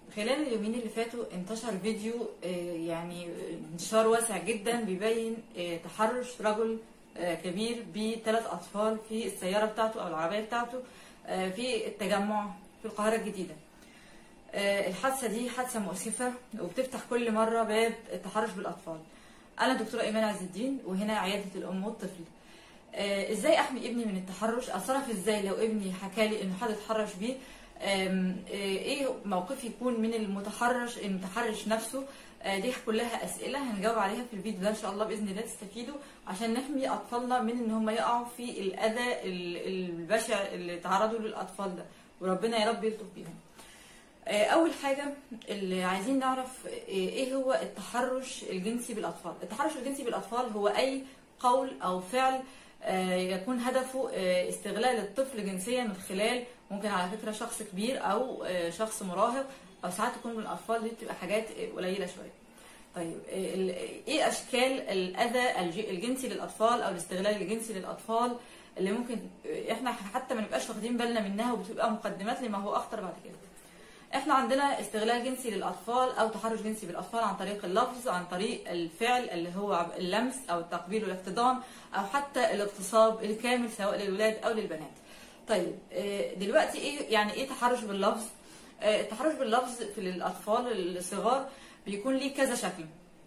خلال اليومين اللي فاتوا انتشر فيديو آه، يعني انتشار واسع جدا بيبين آه، تحرش رجل آه، كبير بثلاث اطفال في السياره بتاعته او العربيه بتاعته آه، في التجمع في القاهره الجديده. آه، الحادثه دي حادثه مؤسفه وبتفتح كل مره باب التحرش بالاطفال. انا دكتوره ايمان عز الدين وهنا عياده الام والطفل. آه، ازاي احمي ابني من التحرش اتصرف ازاي لو ابني حكى لي انه حد اتحرش بيه آم، آه، ايه موقفي يكون من المتحرش المتحرش نفسه آه، دي كلها اسئله هنجاوب عليها في الفيديو ده ان شاء الله باذن الله تستفيدوا عشان نحمي اطفالنا من ان هم يقعوا في الاذى ال- البشع اللي تعرضوا للاطفال ده وربنا يا رب يلطف بيهم آه، اول حاجه اللي عايزين نعرف آه، ايه هو التحرش الجنسي بالاطفال التحرش الجنسي بالاطفال هو اي قول او فعل آه، يكون هدفه آه، استغلال الطفل جنسيا من خلال ممكن على فكره شخص كبير او آه، شخص مراهق او ساعات تكون من الاطفال دي بتبقى حاجات آه، قليله شويه طيب آه، ال- ايه اشكال الاذى الج- الجنسي للاطفال او الاستغلال الجنسي للاطفال اللي ممكن آه، احنا حتى ما نبقاش واخدين بالنا منها وبتبقى مقدمات لما هو اخطر بعد كده احنا عندنا استغلال جنسي للاطفال او تحرش جنسي بالاطفال عن طريق اللفظ عن طريق الفعل اللي هو اللمس او التقبيل والاحتضان او حتى الاغتصاب الكامل سواء للولاد او للبنات طيب آه، دلوقتي ايه يعني ايه تحرش باللفظ آه، التحرش باللفظ في الاطفال الصغار بيكون ليه كذا شكل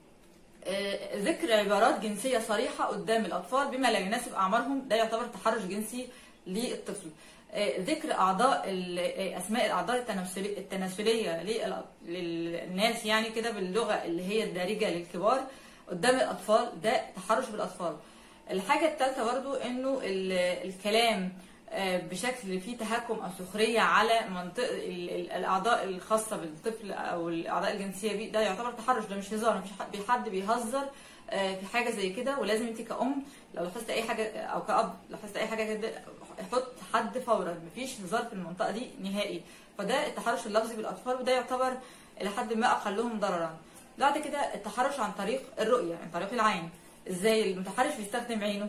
آه، ذكر عبارات جنسيه صريحه قدام الاطفال بما لا يناسب اعمارهم ده يعتبر تحرش جنسي للطفل آه، ذكر اعضاء ال- آه، اسماء الاعضاء التناسلي- التناسليه للأ- للناس يعني كده باللغه اللي هي الدارجه للكبار قدام الاطفال ده تحرش بالاطفال الحاجه الثالثه برضو انه ال- الكلام آه، بشكل فيه تهكم او سخريه على منطقه ال- ال- الاعضاء الخاصه بالطفل او الاعضاء الجنسيه بيه ده يعتبر تحرش ده مش هزار مفيش حد- حد بيهزر آه، في حاجه زي كده ولازم انت كأم لو لاحظت اي حاجه او كأب لاحظت اي حاجه كده حط حد فورا مفيش هزار في المنطقه دي نهائي فده التحرش اللفظي بالاطفال وده يعتبر الى حد ما اقلهم ضررا بعد كده التحرش عن طريق الرؤيه عن طريق العين ازاي المتحرش بيستخدم عينه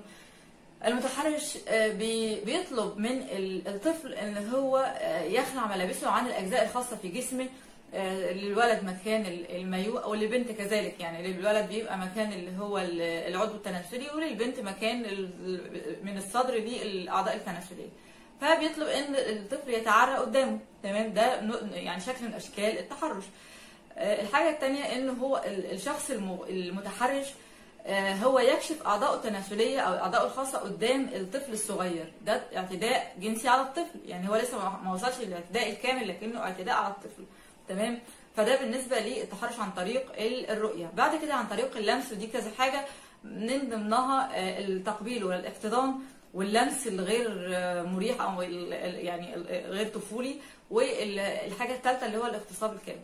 المتحرش آه، بي- بيطلب من ال- الطفل ان هو آه، يخلع ملابسه عن الاجزاء الخاصه في جسمه آه، للولد مكان ال- المايو او للبنت كذلك يعني للولد بيبقى مكان اللي هو ال- العضو التناسلي وللبنت مكان ال- من الصدر للاعضاء التناسليه فبيطلب ان الطفل يتعرى قدامه تمام ده نوع- يعني شكل من اشكال التحرش آه، الحاجه الثانيه انه هو ال- الشخص الم- المتحرش آه، هو يكشف اعضائه التناسليه او اعضائه الخاصه قدام الطفل الصغير ده اعتداء جنسي على الطفل يعني هو لسه ما- ما وصلش للاعتداء الكامل لكنه اعتداء على الطفل تمام فده بالنسبه للتحرش عن طريق ال- الرؤيه بعد كده عن طريق اللمس ودي كذا حاجه من ضمنها آه، التقبيل والاحتضان واللمس الغير آه، مريح او ال- ال- يعني ال- غير طفولي والحاجه الثالثه اللي هو الاغتصاب الكامل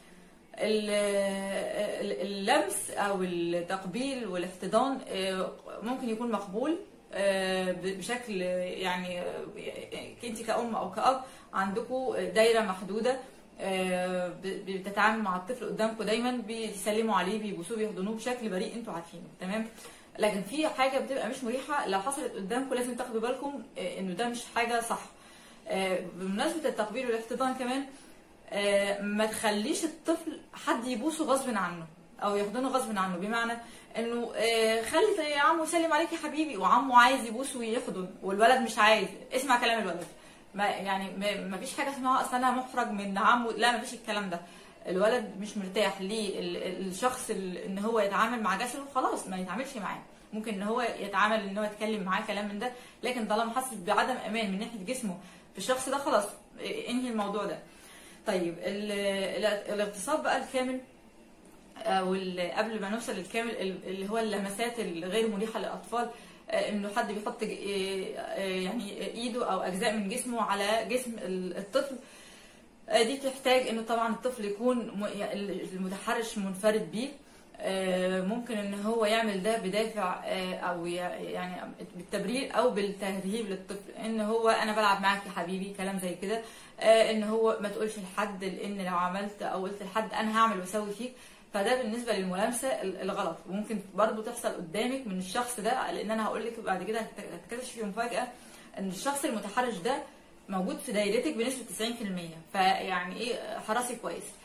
ال- ال- اللمس او التقبيل والاحتضان آه، ممكن يكون مقبول آه، ب- بشكل يعني انت كأم او كأب عندكم دايره محدوده آه، ب- بتتعامل مع الطفل قدامكم دايما بيسلموا عليه بيبوسوه بيحضنوه بشكل بريء انتوا عارفينه تمام لكن في حاجه بتبقى مش مريحه لو حصلت قدامكم لازم تاخدوا بالكم آه، انه ده مش حاجه صح آه، بمناسبه التقبيل والاحتضان كمان آه، ما تخليش الطفل حد يبوسه غصب عنه او يحضنه غصب عنه بمعنى انه آه، خلي يا عمو سلم عليك يا حبيبي وعمو عايز يبوسه ويحضن والولد مش عايز اسمع كلام الولد ما يعني ما- ما فيش حاجه اسمها اصلا انا محرج من عمو لا ما فيش الكلام ده الولد مش مرتاح ليه ال- الشخص ال- ان هو يتعامل مع جسده خلاص ما يتعاملش معاه ممكن ان هو يتعامل ان هو يتكلم معاه كلام من ده لكن طالما حاسس بعدم امان من ناحيه جسمه في الشخص ده خلاص آه، انهي الموضوع ده طيب ال- ال- الاغتصاب بقى الكامل او ال- قبل ما نوصل للكامل ال- اللي هو اللمسات الغير مريحه للاطفال آه، انه حد بيحط ج- آه، آه، يعني ايده او اجزاء من جسمه على جسم ال- الطفل آه، دي تحتاج انه طبعا الطفل يكون م- يعني المتحرش منفرد بيه آه، ممكن ان هو يعمل ده بدافع آه، او ي- يعني بالتبرير او بالتهذيب للطفل ان هو انا بلعب معاك يا حبيبي كلام زي كده آه، ان هو ما تقولش لحد لان لو عملت او قلت لحد انا هعمل واسوي فيك فده بالنسبه للملامسه ال- الغلط وممكن برضو تحصل قدامك من الشخص ده لان انا هقول لك بعد كده هت- هتكتشفي مفاجاه ان الشخص المتحرش ده موجود في دايرتك بنسبه 90% فيعني ايه حرصي كويس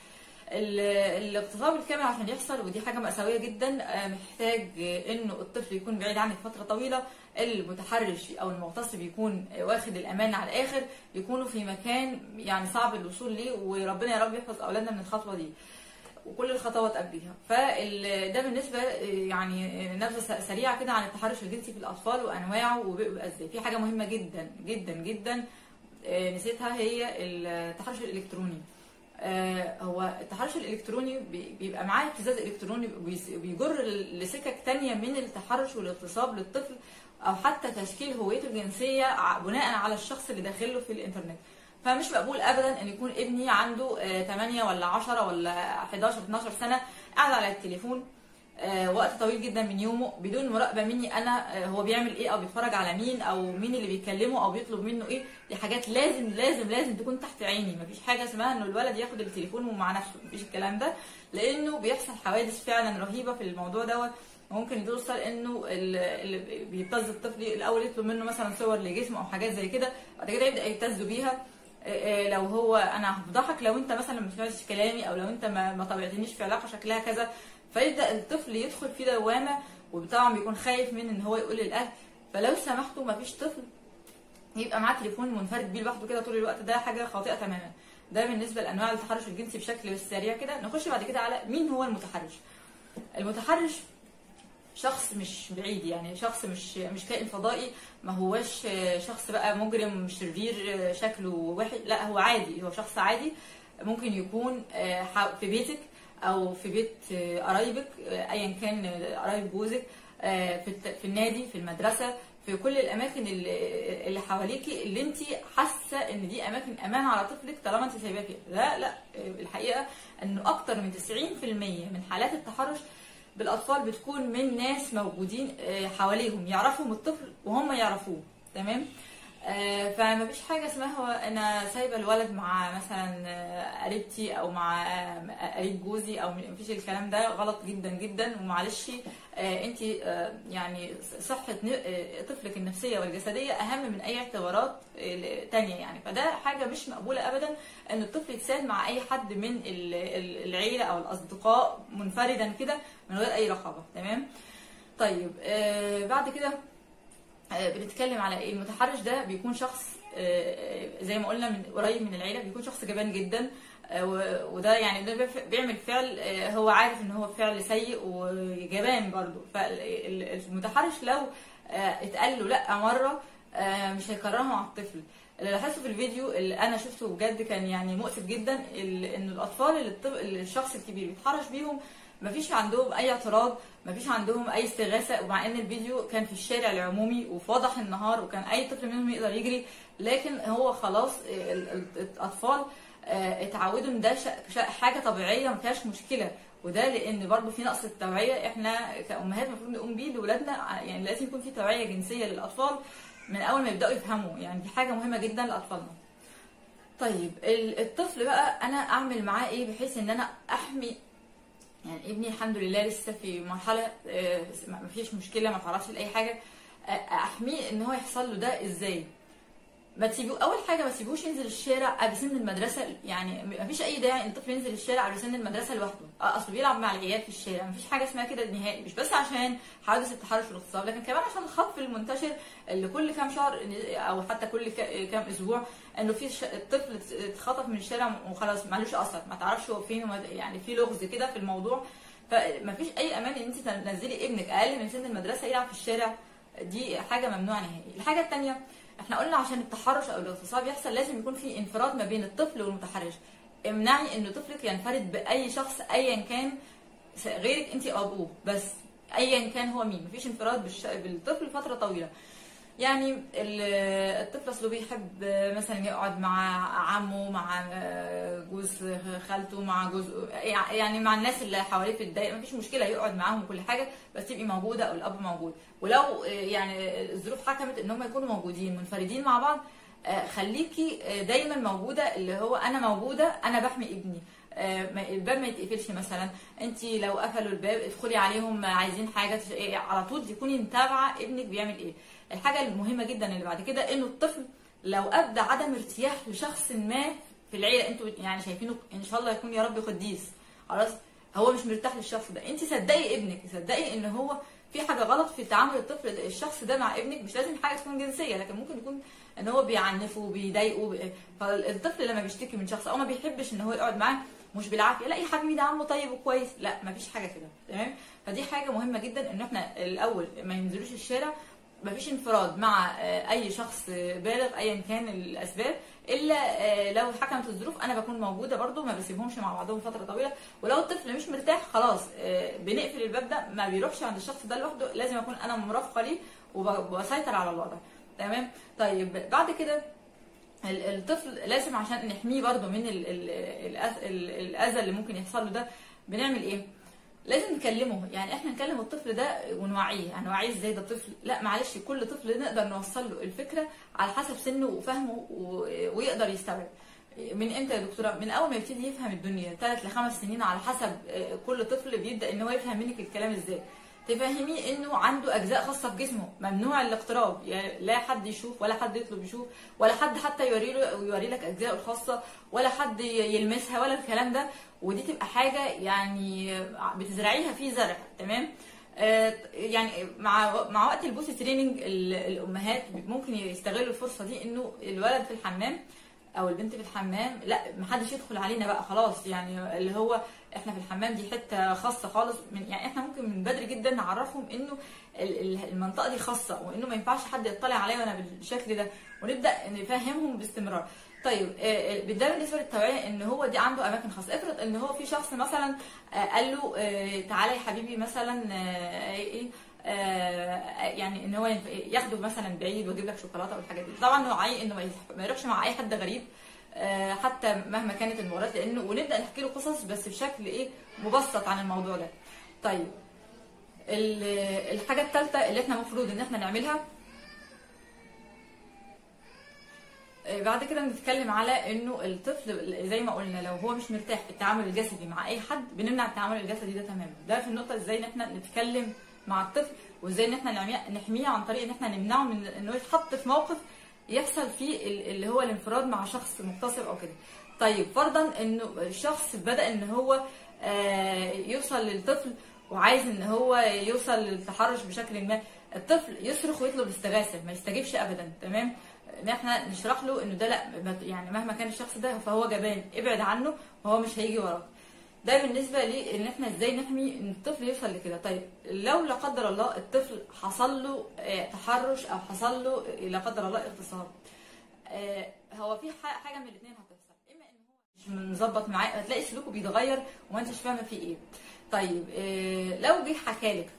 ال- الاغتصاب الكامل عشان يحصل ودي حاجه مأساويه جدا آه، محتاج آه، انه الطفل يكون بعيد عنك فتره طويله المتحرش او المغتصب بيكون آه، واخد الامان على الاخر يكونوا في مكان يعني صعب الوصول ليه وربنا يا رب يحفظ اولادنا من الخطوه دي وكل الخطوات قبليها فده بالنسبه آه، يعني آه، نبذه س- سريعه كده عن التحرش الجنسي في الاطفال وانواعه وبيبقى ازاي في حاجه مهمه جدا جدا جدا آه، نسيتها هي التحرش الالكتروني آه، هو التحرش الالكتروني بي- بيبقى معاه ابتزاز الكتروني بيس- بيجر ل- لسكك تانية من التحرش والاغتصاب للطفل او حتى تشكيل هويته الجنسيه ع- بناء على الشخص اللي داخله في الانترنت فمش مقبول ابدا ان يكون ابني عنده آه، 8 ولا 10 ولا 11 12 سنه قاعد على التليفون آه، وقت طويل جدا من يومه بدون مراقبه مني انا آه، هو بيعمل ايه او بيتفرج على مين او مين اللي بيكلمه او بيطلب منه ايه دي حاجات لازم لازم لازم تكون تحت عيني مفيش حاجه اسمها انه الولد ياخد التليفون ومع نفسه مفيش الكلام ده لانه بيحصل حوادث فعلا رهيبه في الموضوع دوت ممكن توصل انه ال- اللي بيبتز الطفل الاول يطلب منه مثلا صور لجسمه او حاجات زي كده بعد كده يبدا يبتز بيها آه، آه، لو هو انا هفضحك لو انت مثلا ما سمعتش كلامي او لو انت ما ما طبعتنيش في علاقه شكلها كذا فيبدا الطفل يدخل في دوامه وطبعا بيكون خايف من ان هو يقول للاهل فلو سمحتوا ما فيش طفل يبقى معاه تليفون منفرد بيه لوحده كده طول الوقت ده حاجه خاطئه تماما ده بالنسبه لانواع التحرش الجنسي بشكل سريع كده نخش بعد كده على مين هو المتحرش المتحرش شخص مش بعيد يعني شخص مش مش كائن فضائي ما هوش شخص بقى مجرم شرير شكله وحش لا هو عادي هو شخص عادي ممكن يكون في بيتك او في بيت قرايبك ايا كان قرايب جوزك في الت- في النادي في المدرسه في كل الاماكن اللي اللي حواليكي اللي انت حاسه ان دي اماكن امان على طفلك طالما انت سايباه كده لا لا الحقيقه انه اكتر من 90% من حالات التحرش بالاطفال بتكون من ناس موجودين آه، حواليهم يعرفهم الطفل وهم يعرفوه تمام آه، فما فيش حاجه اسمها هو انا سايبه الولد مع مثلا آه، قريبتي او مع آه، قريب جوزي او مفيش الكلام ده غلط جدا جدا ومعلش انت يعني صحه ن- آه، طفلك النفسيه والجسديه اهم من اي اعتبارات آه، تانية يعني فده حاجه مش مقبوله ابدا ان الطفل يتسال مع اي حد من ال- ال- العيله او الاصدقاء منفردا كده من غير اي رقابه تمام طيب آه بعد كده آه بنتكلم على ايه المتحرش ده بيكون شخص آه زي ما قلنا من قريب من العيله بيكون شخص جبان جدا آه و- وده يعني ده بيف- بيعمل فعل آه هو عارف ان هو فعل سيء وجبان برضه فالمتحرش لو آه اتقال له لا مره آه مش هيكررها مع الطفل اللي لاحظته في الفيديو اللي انا شفته بجد كان يعني مؤسف جدا ال- ان الاطفال اللي الطب- اللي الشخص الكبير بيتحرش بيهم مفيش عندهم اي اعتراض مفيش عندهم اي استغاثه ومع ان الفيديو كان في الشارع العمومي وفي وضح النهار وكان اي طفل منهم يقدر يجري لكن هو خلاص ال- ال- الاطفال آه، اتعودوا ان ده ش- ش- حاجه طبيعيه ما فيهاش مشكله وده لان برضو في نقص التوعيه احنا كامهات المفروض نقوم بيه لاولادنا يعني لازم يكون في توعيه جنسيه للاطفال من اول ما يبداوا يفهموا يعني دي حاجه مهمه جدا لاطفالنا طيب ال- الطفل بقى انا اعمل معاه ايه بحيث ان انا احمي يعني ابني الحمد لله لسه في مرحله آه، ما فيش مشكله ما تعرضش لاي حاجه آه، احميه ان هو يحصل له ده ازاي ما تسيبوه اول حاجه ما تسيبوش ينزل الشارع قبل سن المدرسه يعني ما فيش اي داعي ان الطفل ينزل الشارع قبل سن المدرسه لوحده آه، اصله بيلعب مع العيال في الشارع ما فيش حاجه اسمها كده نهائي مش بس عشان حوادث التحرش والاغتصاب لكن كمان عشان الخطف المنتشر اللي كل كام شهر او حتى كل ك- كام اسبوع انه في ش- الطفل اتخطف من الشارع وخلاص معلوش اثر ما تعرفش هو فين وما- يعني في لغز كده في الموضوع فما فيش اي امان ان انت تنزلي ابنك اقل من سن المدرسه يلعب في الشارع دي حاجه ممنوعه نهائي الحاجه الثانيه احنا قلنا عشان التحرش او الاغتصاب يحصل لازم يكون في انفراد ما بين الطفل والمتحرش امنعي ان طفلك ينفرد باي شخص ايا كان س- غيرك انت او ابوه بس ايا كان هو مين مفيش انفراد بالش... بالطفل فتره طويله يعني ال- الطفل اصله بيحب مثلا يقعد مع عمه مع جوز خالته مع جوز يعني مع الناس اللي حواليه في الدايره مفيش مشكله يقعد معاهم وكل حاجه بس تبقي موجوده او الاب موجود ولو يعني الظروف حكمت ان هم يكونوا موجودين منفردين مع بعض خليكي دايما موجوده اللي هو انا موجوده انا بحمي ابني آه، ما- الباب ما يتقفلش مثلا انت لو قفلوا الباب ادخلي عليهم عايزين حاجه تش- إيه، على طول تكوني متابعه ابنك بيعمل ايه الحاجه المهمه جدا اللي بعد كده انه الطفل لو ابدى عدم ارتياح لشخص ما في العيله انتوا يعني شايفينه ان شاء الله يكون يا رب قديس خلاص هو مش مرتاح للشخص ده انت صدقي ابنك صدقي ان هو في حاجه غلط في تعامل الطفل ده- الشخص ده مع ابنك مش لازم حاجه تكون جنسيه لكن ممكن يكون ان هو بيعنفه وبيضايقه ب- فالطفل لما بيشتكي من شخص او ما بيحبش ان هو يقعد معاه مش بالعافيه لا يا حبيبي ده عمه طيب وكويس لا مفيش حاجه كده تمام فدي حاجه مهمه جدا ان احنا الاول ما ينزلوش الشارع مفيش انفراد مع آه، اي شخص آه، بالغ ايا كان الاسباب الا آه، لو حكمت الظروف انا بكون موجوده برضو ما بسيبهمش مع بعضهم فتره طويله ولو الطفل مش مرتاح خلاص آه، بنقفل الباب ده ما بيروحش عند الشخص ده لوحده لازم اكون انا مرافقه ليه وب- وبسيطر على الوضع تمام طيب بعد كده ال- الطفل لازم عشان نحميه برضو من ال- ال- الأذ- ال- الاذى اللي ممكن يحصل له ده بنعمل ايه لازم نكلمه يعني احنا نكلم الطفل ده ونوعيه يعني نوعيه ازاي ده طفل لا معلش كل طفل نقدر نوصل له الفكره على حسب سنه وفهمه و- ويقدر يستوعب من امتى يا دكتوره من اول ما يبتدي يفهم الدنيا ثلاث لخمس سنين على حسب آه، كل طفل بيبدا ان هو يفهم منك الكلام ازاي تفهميه انه عنده اجزاء خاصه في جسمه ممنوع الاقتراب يعني لا حد يشوف ولا حد يطلب يشوف ولا حد حتى يوري له يوري لك اجزائه الخاصه ولا حد يلمسها ولا الكلام ده ودي تبقى حاجه يعني بتزرعيها في زرع تمام آه، يعني مع مع وقت البوسي تريننج ال- الامهات ممكن يستغلوا الفرصه دي انه الولد في الحمام او البنت في الحمام لا محدش يدخل علينا بقى خلاص يعني اللي هو احنا في الحمام دي حته خاصه خالص من يعني احنا ممكن من بدري جدا نعرفهم انه ال- ال- المنطقه دي خاصه وانه ما ينفعش حد يطلع عليا وانا بالشكل ده ونبدا نفهمهم باستمرار طيب آه، آه، ده بالنسبه للتوعيه ان هو دي عنده اماكن خاصه افرض ان هو في شخص مثلا آه، قال له آه، تعالى يا حبيبي مثلا آه، ايه آه، يعني ان هو ينف- ياخده مثلا بعيد ويجيب لك شوكولاته والحاجات دي طبعا نوعيه انه ما يروح- ما يروحش مع اي حد غريب آه، حتى مهما كانت المباريات لانه ونبدا نحكي له قصص بس بشكل ايه مبسط عن الموضوع ده طيب ال- الحاجه الثالثه اللي احنا المفروض ان احنا نعملها آه، بعد كده نتكلم على انه الطفل زي ما قلنا لو هو مش مرتاح في التعامل الجسدي مع اي حد بنمنع التعامل الجسدي ده تماما ده في النقطه ازاي ان احنا نتكلم مع الطفل وازاي ان احنا نعمي- نحميه عن طريق ان احنا نمنعه من انه يتحط في موقف يحصل فيه ال- اللي هو الانفراد مع شخص مغتصب او كده طيب فرضا انه الشخص بدا ان هو آه، يوصل للطفل وعايز ان هو يوصل للتحرش بشكل ما الطفل يصرخ ويطلب الاستغاثه ما يستجيبش ابدا تمام ان احنا نشرح له انه ده لا ما- يعني مهما كان الشخص ده فهو جبان ابعد عنه وهو مش هيجي وراك ده بالنسبه لي ان احنا ازاي نحمي ان الطفل يوصل لكده طيب لو لا قدر الله الطفل حصل له آه، تحرش او حصل له آه، لا قدر الله اغتصاب آه، هو في ح- حاجه من الاثنين هتحصل اما ان هو مش مظبط معاه هتلاقي سلوكه بيتغير وما انتش فاهمه فيه ايه طيب آه، لو جه حكالك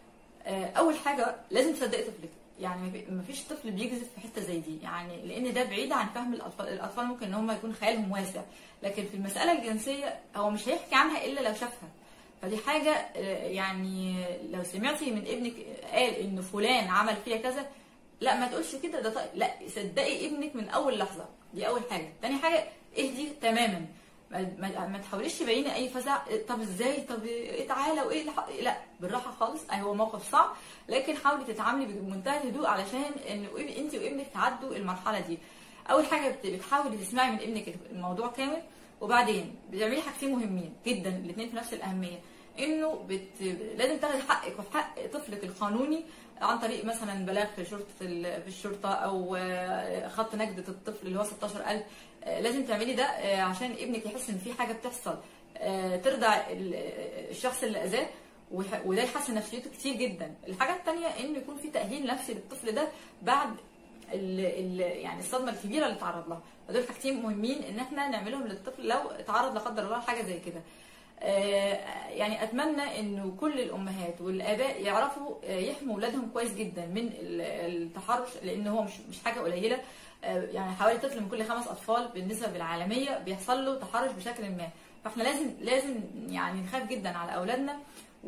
آه، اول حاجه لازم تصدقي طفلك يعني ما فيش طفل بيجذب في حته زي دي يعني لان ده بعيد عن فهم الاطفال الاطفال ممكن ان هم يكون خيالهم واسع لكن في المساله الجنسيه هو مش هيحكي عنها الا لو شافها فدي حاجه آه، يعني لو سمعتي من ابنك قال ان فلان عمل فيها كذا لا ما تقولش كده ده طيب لا صدقي ابنك من اول لحظه دي اول حاجه تاني حاجه اهدي تماما ما, ما, ما تحاوليش تبيني اي فزع طب ازاي طب ايه تعالى وايه اللي ح- لا بالراحه خالص اي هو موقف صعب لكن حاولي تتعاملي بمنتهى الهدوء علشان ان انت وابنك تعدوا المرحله دي اول حاجه بت- بتحاولي تسمعي من ابنك الموضوع كامل وبعدين بتعملي حاجتين مهمين جدا الاثنين في نفس الاهميه انه بت... لازم تاخدي حقك وفي حق طفلك القانوني عن طريق مثلا بلاغ في شرطه ال- في الشرطه او آه، خط نجده الطفل اللي هو 16000 آه، لازم تعملي ده آه، عشان ابنك يحس ان في حاجه بتحصل آه، ترضع ال- الشخص اللي اذاه ويح- وده يحسن نفسيته كتير جدا الحاجه الثانيه انه يكون في تاهيل نفسي للطفل ده بعد ال ال يعني الصدمه الكبيره اللي اتعرض لها فدول حاجتين مهمين ان احنا نعملهم للطفل لو اتعرض لا قدر الله لحاجه زي كده آه، يعني اتمنى انه كل الامهات والاباء يعرفوا آه، يحموا اولادهم كويس جدا من ال- التحرش لان هو مش مش حاجه قليله آه، يعني حوالي طفل من كل خمس اطفال بالنسبه بالعالميه بيحصل له تحرش بشكل ما فاحنا لازم لازم يعني نخاف جدا على اولادنا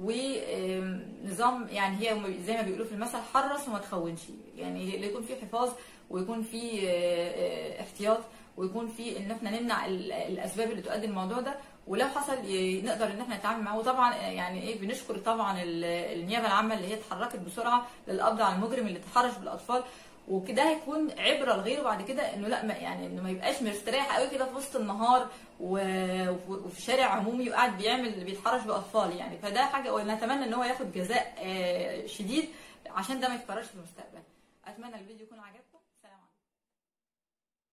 ونظام يعني هي زي ما بيقولوا في المثل حرص وما تخونش يعني يكون في حفاظ ويكون في آه، آه، احتياط ويكون في ان احنا نمنع ال- الاسباب اللي تؤدي الموضوع ده ولو حصل ي- نقدر ان احنا نتعامل معاه وطبعا آه، يعني ايه بنشكر طبعا ال- النيابه العامه اللي هي اتحركت بسرعه للقبض على المجرم اللي تحرش بالاطفال وكده هيكون عبره لغيره بعد كده انه لا ما يعني انه ما يبقاش مستريح قوي كده في وسط النهار و- وفي شارع عمومي وقاعد بيعمل بيتحرش باطفال يعني فده حاجه ونتمنى ان هو ياخد جزاء آه، شديد عشان ده ما يتكررش في المستقبل اتمنى الفيديو يكون عجبكم